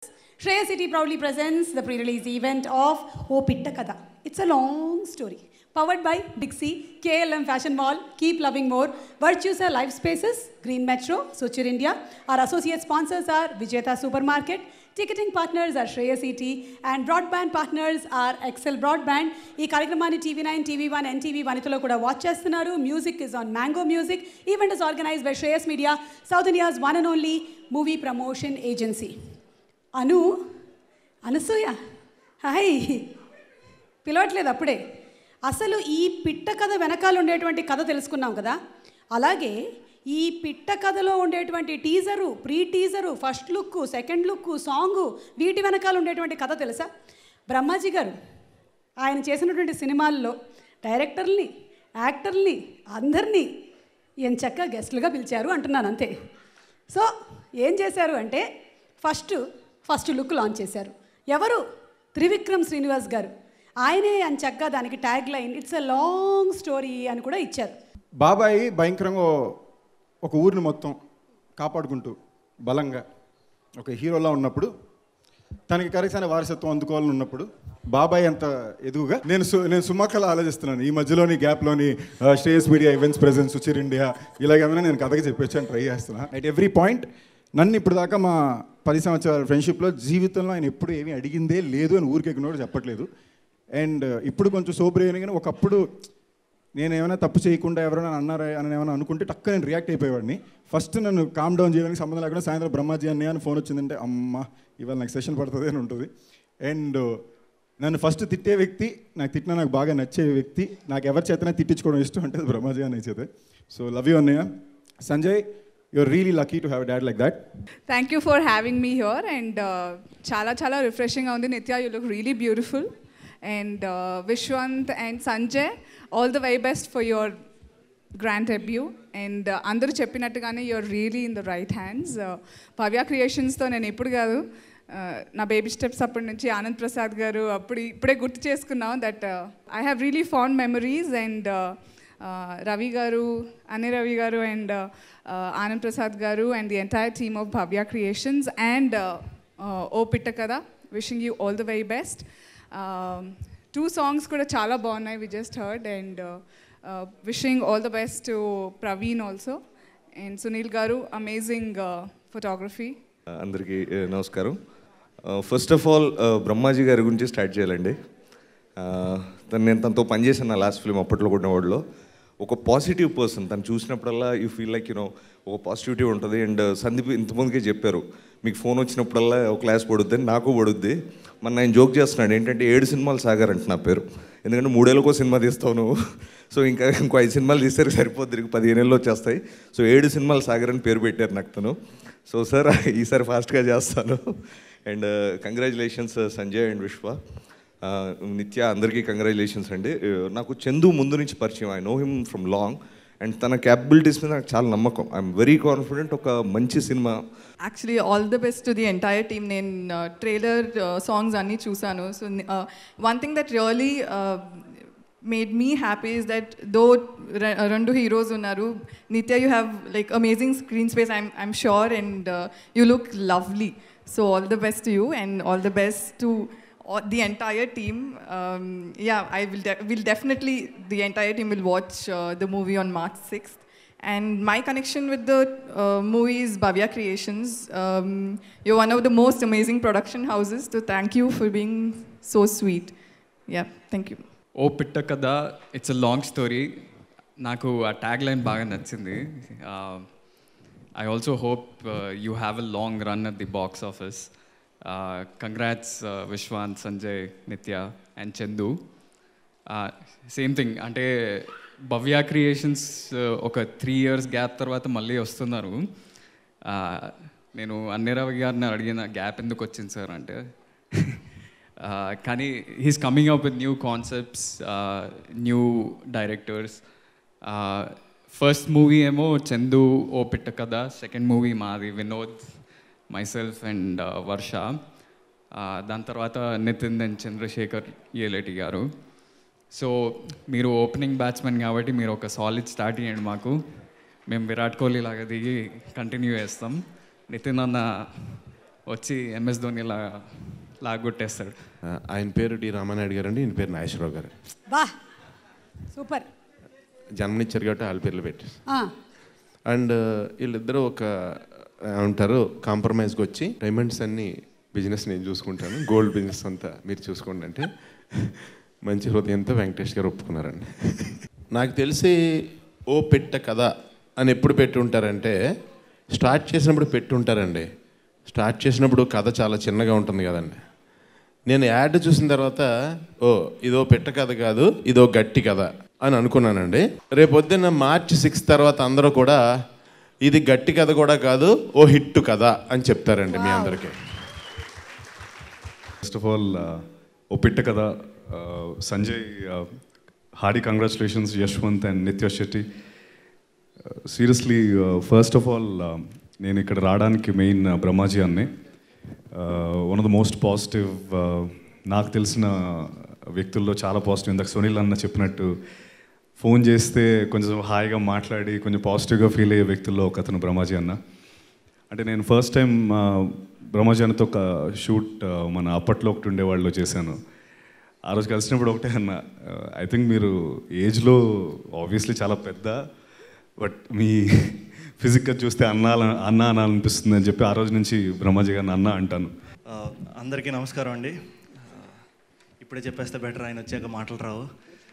Shreya City proudly presents the pre-release event of O Pitta Kada. It's a long story. Powered by Dixie, KLM Fashion Mall, Keep Loving More, Virtusa Life Spaces, Green Metro, Suchir India. Our associate sponsors are Vijeta Supermarket. Ticketing partners are Shreya City and broadband partners are Excel Broadband. ఈ కార్యక్రమాన్ని TV nine TV one NTV వనితలో కూడా watch చేస్తున్నారు music is on mango music event is organised by Shreyas media South India's one and only movie promotion agency Anu Anasuya hi పిలవట్లేదు అప్పుడే అసలు ఈ పిట్ట కథ వెనకాల ఉండేటువంటి కథ తెలుసుకున్నాం కదా అలాగే ఈ పిట్ట కథలో ఉండేటువంటి teaser pre teaser first look second look song వీటి వెనకాల ఉండేటువంటి కథ తెలుసా బ్రహ్మాజీ గారు ఆయన చేసినటువంటి సినిమాల్లో డైరెక్టర్ని యాక్టర్ని అందరినీ ఎంచక్క గెస్ట్లుగా పిలిచారు అంటున్నాను అంతే సో ఏం చేశారు అంటే ఫస్ట్ ఫస్ట్ లుక్ లాంచ్ చేశారు ఎవరు త్రివిక్రమ్ శ్రీనివాస్ గారు ఆయనే అంచక్క దానికి tag line it's a long story అని కూడా ఇచ్చారు బాబాయి భయంకరంగా ఒక ఊరిని మొత్తం కాపాడుకుంటూ బలంగా ఒక హీరోలా ఉన్నప్పుడు తనకి కరెక్ట్ వారసత్వం అందుకోవాలని ఉన్నప్పుడు బాబాయ్ అంత ఎదుగుగా నేను సు నేను సుమక్కలా ఆలోచిస్తున్నాను ఈ మధ్యలోని గ్యాప్లోని Shreyas media events presents Suchir India ఇలాగేమైనా నేను కథకి చెప్పొచ్చాను ట్రై చేస్తున్నా అట్ ఎవ్రీ పాయింట్ నన్ను ఇప్పుడు దాకా మా పది సంవత్సరాల ఫ్రెండ్షిప్లో జీవితంలో ఆయన ఎప్పుడు ఏమీ అడిగిందే లేదు అని ఊరికి కూడా చెప్పట్లేదు అండ్ ఇప్పుడు కొంచెం సోబర్ అయిన కానీ ఒకప్పుడు నేను ఏమైనా తప్పు చేయకుండా ఎవరైనా అన్నారా అని ఏమైనా అనుకుంటే టక్క నేను రియాక్ట్ అయిపోయేవాడిని ఫస్ట్ నన్ను కామ్ డౌన్ చేయడానికి సంబంధం లేకుండా సాయంత్రం బ్రహ్మాజీ అన్నయ్య అని ఫోన్ వచ్చిందంటే అమ్మ ఇవాళ నాకు సెషన్ పడుతుంది అని ఉంటుంది అండ్ నన్ను ఫస్ట్ తిట్టే వ్యక్తి నాకు తిట్టినా నాకు బాగా నచ్చే వ్యక్తి నాకు ఎవరి చేతనే తిట్టించుకోవడం ఇష్టం అంటే అది బ్రహ్మాజీ అన్నయ్య చేతే సో లవ్ యూ అన్నయ్య Sanjay you're really lucky to have dad like that thank you for having me here and చాలా చాలా రిఫ్రెషింగ్గా ఉంది Nitya you look really beautiful and Vishwant and Sanjay all the very best for your grand debut and అందరూ చెప్పినట్టుగానే you're really in the right hands Bhavya క్రియేషన్స్తో నేను ఎప్పుడు కాదు uh, నా బేబీ స్టెప్స్ అప్పటి నుంచి ఆనంద్ ప్రసాద్ గారు అప్పుడు ఇప్పుడే గుర్తు చేసుకున్నాం that I have really fond memories and Ravi garu అనే Ravi garu and Anand Prasad garu and the entire team of Bhavya Creations and O Pitta Katha wishing you all the very best too songs కూడా చాలా బాగున్నాయి we just heard and wishing all the best to Praveen also and Sunil garu amazing photography అందరికీ ఆ, నమస్కారం first of all Brahmaji గారి గురించి start చేయాలండి ఆ, తను నేను తనతో పనిచేశాను నా లాస్ట్ ఫిల్మ్ అప్పట్లో కూడా వాడిలో ఒక పాజిటివ్ పర్సన్ తను చూసినప్పుడల్లా యూ ఫీల్ లైక్ యూనో ఒక పాజిటివిటీ ఉంటుంది అండ్ సందీప్ ఇంతమందికే చెప్పారు మీకు ఫోన్ వచ్చినప్పుడల్లా ఒక క్లాస్ పడుద్ది అని నాకు పడుద్ది మన ఆయన జోక్ చేస్తున్నాడు ఏంటంటే ఏడు సినిమాలు సాగారంట నా పేరు ఎందుకంటే మూడేళ్ళకో సినిమా తీస్తావు నువ్వు సో ఇంకా ఇంకో ఐదు సినిమాలు తీస్తే సరిపోద్ది నీకు పదిహేను ఏళ్ళు వచ్చేస్తాయి సో ఏడు సినిమాలు సాగరని పేరు పెట్టారు నాకు తను సో సార్ ఈసారి ఫాస్ట్గా చేస్తాను అండ్ కంగ్రాచులేషన్స్ సంజయ్ అండ్ విశ్వ ఆ, నిత్య అందరికీ కంగ్రాచులేషన్స్ అండి ఆ, నాకు చందు ముందు నుంచి పరిచయం I know him from long and తన క్యాపబిలిటీస్ మీద నాకు చాలా నమ్మకం ఐఎమ్ వెరీ కాన్ఫిడెంట్ ఒక మంచి సినిమా actually all the best to the entire team నేను ట్రైలర్ సాంగ్స్ అన్నీ చూసాను so one thing that really made me happy is that though రెండు హీరోస్ ఉన్నారు Nitya you have like amazing screen space I'm I'm sure and you look lovely so all the best you and all the best to the entire team um, yeah i will de- will definitely the entire team will watch uh, the movie on march 6th and my connection with the uh, movie is Bhavya Creations. Um, you're one of the most amazing production houses, so thank you for being so sweet. Yeah, thank you. O Pitta Katha it's a long story నాకు ఆ tag line బాగా నచ్చింది I also hope you have a long run at the box office congrats Vishwant Sanjay Nitya and Chandu same thing అంటే Bhavya Creations ఒక three years gap తర్వాత మళ్ళీ వస్తున్నారు Uh, నేను అన్నిరావు గారిని అడిగిన గ్యాప్ ఎందుకు వచ్చింది సార్ అంటే Uh, కానీ he's coming up with new concepts new directors first movie ఏమో చందు ఓ పిట్ట కథ సెకండ్ మూవీ మాది Vinod myself and Varsha Uh, దాని తర్వాత నితిన్ అండ్ చంద్రశేఖర్ ఏలేటి గారు సో మీరు ఓపెనింగ్ బ్యాట్స్మెన్ కాబట్టి మీరు ఒక సాలిడ్ స్టార్ట్ చేయండి మాకు మేము విరాట్ కోహ్లీ లాగా దిగి కంటిన్యూ చేస్తాం నితిన్ అన్న వచ్చి ఎంఎస్ ధోని లా లాగొట్టేస్తాడు ఆ, ఆయన పేరు డి రామానాయుడు గారు అండి ఈయన పేరు నాగేశ్వరరావు గారు వా సూపర్ జన్మనిచ్చారు కాబట్టి వాళ్ళ పేర్లు పెట్టి ఆ, అండ్ వీళ్ళిద్దరూ ఒక ఉంటారు కాంప్రమైజ్కి వచ్చి డైమండ్స్ అన్ని బిజినెస్ నేను చూసుకుంటాను గోల్డ్ బిజినెస్ అంతా మీరు చూసుకోండి అంటే మంచి హృదయంతో వెంకటేష్ గారు ఒప్పుకున్నారండి నాకు తెలిసి ఓ పెట్ట కథ అని ఎప్పుడు పెట్టి ఉంటారంటే స్టార్ట్ చేసినప్పుడు పెట్టి ఉంటారండి స్టార్ట్ చేసినప్పుడు కథ చాలా చిన్నగా ఉంటుంది కదండి నేను యాడ్ చూసిన తర్వాత ఓ ఇదో పెట్ట కథ కాదు ఇదో గట్టి కథ అని అనుకున్నానండి రేపొద్దున్న మార్చి సిక్స్ తర్వాత అందరూ కూడా ఇది గట్టి కథ కూడా కాదు ఓ హిట్ కథ అని చెప్తారండి మీ అందరికీ first of all O Pitta Katha Sanjay hearty congratulations Yashwant and Nithya Shetty seriously first of all నేను ఇక్కడ రావడానికి మెయిన్ బ్రహ్మాజీ అన్నే one of the most positive నాకు తెలిసిన వ్యక్తుల్లో చాలా పాజిటివ్ ఇందాక సునీల్ అన్న చెప్పినట్టు ఫోన్ చేస్తే కొంచెం హాయిగా మాట్లాడి కొంచెం పాజిటివ్గా ఫీల్ అయ్యే వ్యక్తుల్లో ఒక అతను బ్రహ్మాజీ అన్న అంటే నేను ఫస్ట్ టైం బ్రహ్మజానతో ఒక షూట్ ఆ, మన అప్పట్లో ఒకటి ఉండేవాళ్ళు చేశాను ఆ రోజు కలిసినప్పుడు ఒకటే అన్న ఐ థింక్ మీరు ఏజ్లో ఆబ్వియస్లీ చాలా పెద్ద బట్ మీ ఫిజిక్గా చూస్తే అన్న అన్న అనాలనిపిస్తుంది అని చెప్పి ఆ రోజు నుంచి బ్రహ్మాజీ గారిని అన్న అంటాను ఆ, అందరికీ నమస్కారం అండి ఆ, ఇప్పుడే చెప్పేస్తే బెటర్ ఆయన వచ్చాక మాటలు రావు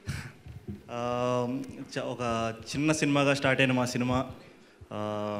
ఆ, చ- ఒక చిన్న సినిమాగా స్టార్ట్ అయిన మా సినిమా ఆ,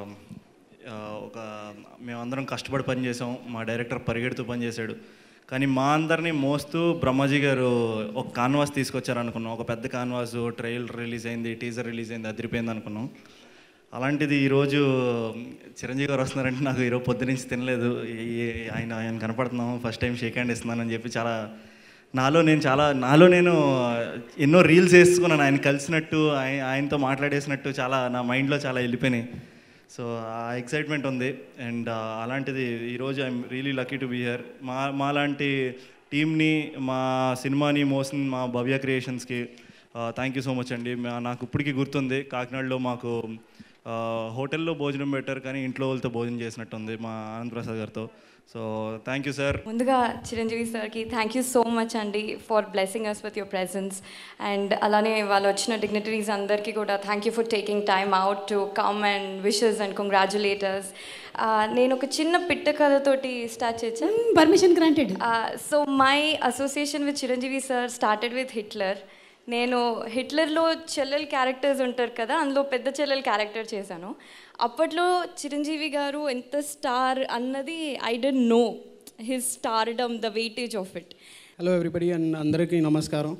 ఆ, ఒక మేమందరం కష్టపడి పనిచేసాం మా డైరెక్టర్ పరిగెడుతూ పనిచేశాడు కానీ మా అందరినీ మోస్తూ బ్రహ్మాజీ గారు ఒక కాన్వాస్ తీసుకొచ్చారు అనుకున్నాం ఒక పెద్ద కాన్వాస్ ట్రైల్ రిలీజ్ అయింది టీజర్ రిలీజ్ అయింది అదిరిపోయింది అనుకున్నాం అలాంటిది ఈరోజు చిరంజీవి గారు వస్తున్నారంటే నాకు ఈరోజు పొద్దు నుంచి తినలేదు ఈ- ఆయన ఆయన కనపడుతున్నాం ఫస్ట్ టైం షేక్ హ్యాండ్ ఇస్తున్నానని చెప్పి చాలా నాలో నేను చాలా నాలో నేను ఎన్నో రీల్స్ వేసుకున్నాను ఆయన కలిసినట్టు ఆయన ఆయనతో మాట్లాడేసినట్టు చాలా నా మైండ్లో చాలా వెళ్ళిపోయినాయి సో ఆ ఎక్సైట్మెంట్ ఉంది అండ్ అలాంటిది ఈరోజు I'm really lucky to be here మా మాలాంటి టీమ్ని మా సినిమాని మోసిన మా భవ్య క్రియేషన్స్కి థ్యాంక్ యూ సో మచ్ అండి మా- నాకు ఇప్పటికీ గుర్తుంది కాకినాడలో మాకు ఆ, హోటల్లో భోజనం పెట్టారు కానీ ఇంట్లో వాళ్ళతో భోజనం చేసినట్టుంది మా ఆనంద్ ప్రసాద్ గారితో సో థ్యాంక్ యూ సార్ ముందుగా చిరంజీవి సార్కి థ్యాంక్ యూ సో మచ్ అండి for blessing us with your presence and అలానే వాళ్ళు వచ్చిన డిగ్నిటరీస్ అందరికీ కూడా thank you for taking time out to come and wishes and congratulators నేను ఒక చిన్న పిట్ట కథతోటి స్టార్ట్ చేశాను permission granted so my association with Chiranjeevi sir started with Hitler నేను హిట్లర్లో చెల్లెల్ క్యారెక్టర్స్ ఉంటారు కదా అందులో పెద్ద చెల్లెల్ క్యారెక్టర్ చేశాను అప్పట్లో చిరంజీవి గారు ఎంత స్టార్ అన్నది I don't know his stardom the weightage of it hello everybody and అందరికీ నమస్కారం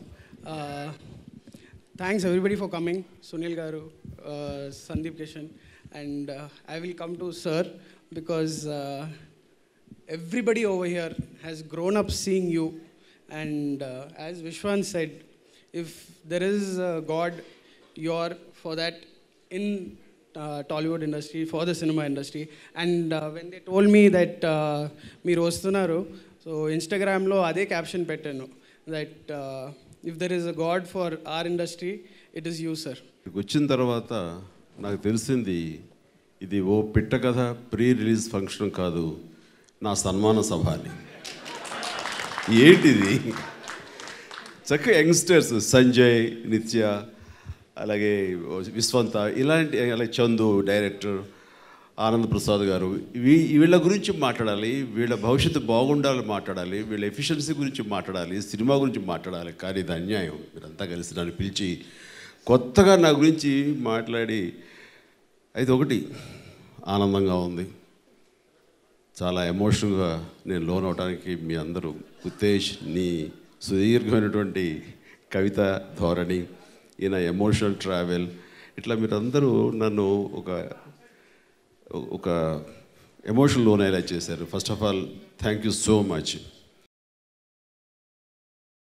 thanks everybody for coming Sunil గారు Sandeep Kishan and I will come to sir because everybody over here has grown up seeing you and uh, as vishwan said if there is a god you're for that in uh, tollywood industry for the cinema industry and uh, when they told me that uh, మీరు వస్తున్నారు so ఇన్స్టాగ్రామ్లో అదే caption పెట్టాను that if there is a god for our industry it is you sir ఇక్కడికి వచ్చిన తర్వాత నాకు తెలిసింది ఇది ఓ పిట్ట కథ ప్రీ రిలీజ్ ఫంక్షన్ కాదు నా సన్మాన సభ అని ఏంటిది చక్కగా యంగ్స్టర్స్ సంజయ్ నిత్య అలాగే విశ్వంత ఇలాంటి అలాగే చందు డైరెక్టర్ ఆనంద్ ప్రసాద్ గారు వీ వీళ్ళ గురించి మాట్లాడాలి వీళ్ళ భవిష్యత్తు బాగుండాలని మాట్లాడాలి వీళ్ళ ఎఫిషియన్సీ గురించి మాట్లాడాలి సినిమా గురించి మాట్లాడాలి కానీ ఇది అన్యాయం మీరంతా కలిసి నన్ను పిలిచి కొత్తగా నా గురించి మాట్లాడి అయితే ఒకటి ఆనందంగా ఉంది చాలా ఎమోషనల్గా నేను లోన్ అవడానికి మీ అందరూ ఉత్తేజ్ నీ సుదీర్ఘమైనటువంటి కవిత ధోరణి ఈయన ఎమోషనల్ ట్రావెల్ ఇట్లా మీరందరూ నన్ను ఒక ఒక ఎమోషన్ లోన్ అయ్యేలా చేశారు first of all thank you so much